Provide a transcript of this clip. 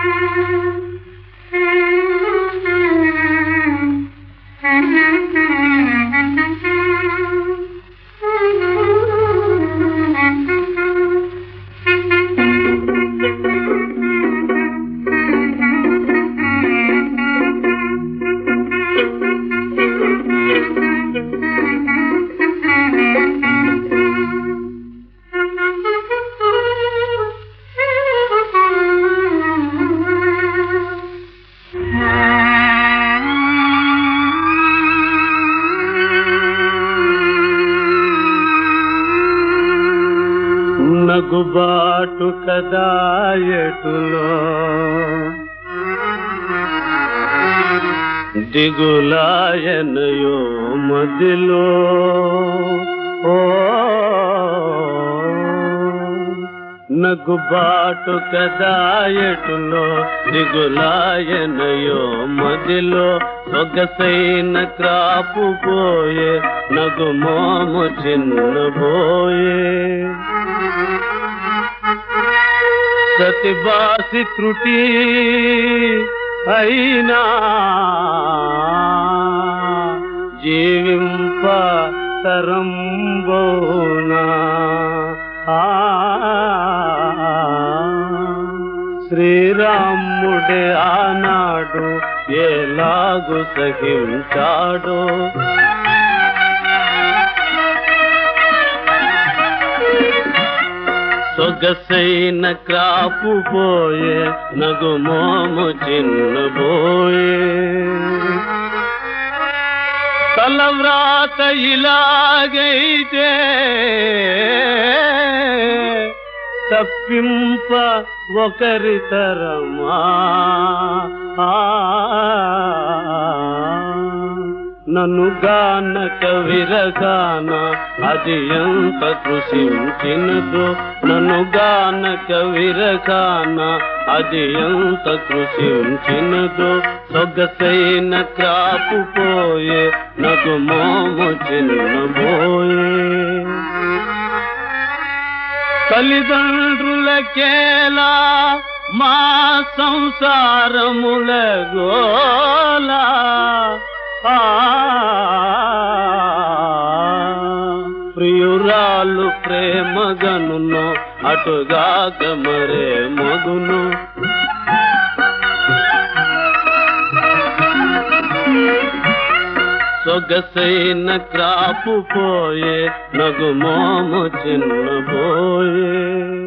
నగుబాటు కదా ఎటులో దిగులాయనయో మదిలో ఓ నగుబాటు కదా ఎటులో దిగులాయనయో మదిలో సొగసైన క్రాపు పోయే నగు మోము చిన్నబోయే సతిబాసి త్రుటి అయినా జీవింప తరంబోనా ఆ శ్రీరాముడే ఆనాడు ఎలాగు సహించాడో సొగసైన క్రాపు పోయే నగు మోము చిన్నబోయే తలవ్రాత ఇలాగైతే తప్పింప ఒకరి తరమా నన్ను గానక విరగాన అది ఎంత కృషించినదో నన్ను గానక విరగాన అది ఎంత కృషించినదో సొగసైన క్రాపు పోయే నగు మోము చిన్నబోయే తల్లిదండ్రులకేలా మా సంసారముల గోలా ఆ, ప్రియురాలు ప్రేమగనును అటుగాక మరే మగును సొగసైన క్రాపు పోయే నగు మోము చిన్నబోయే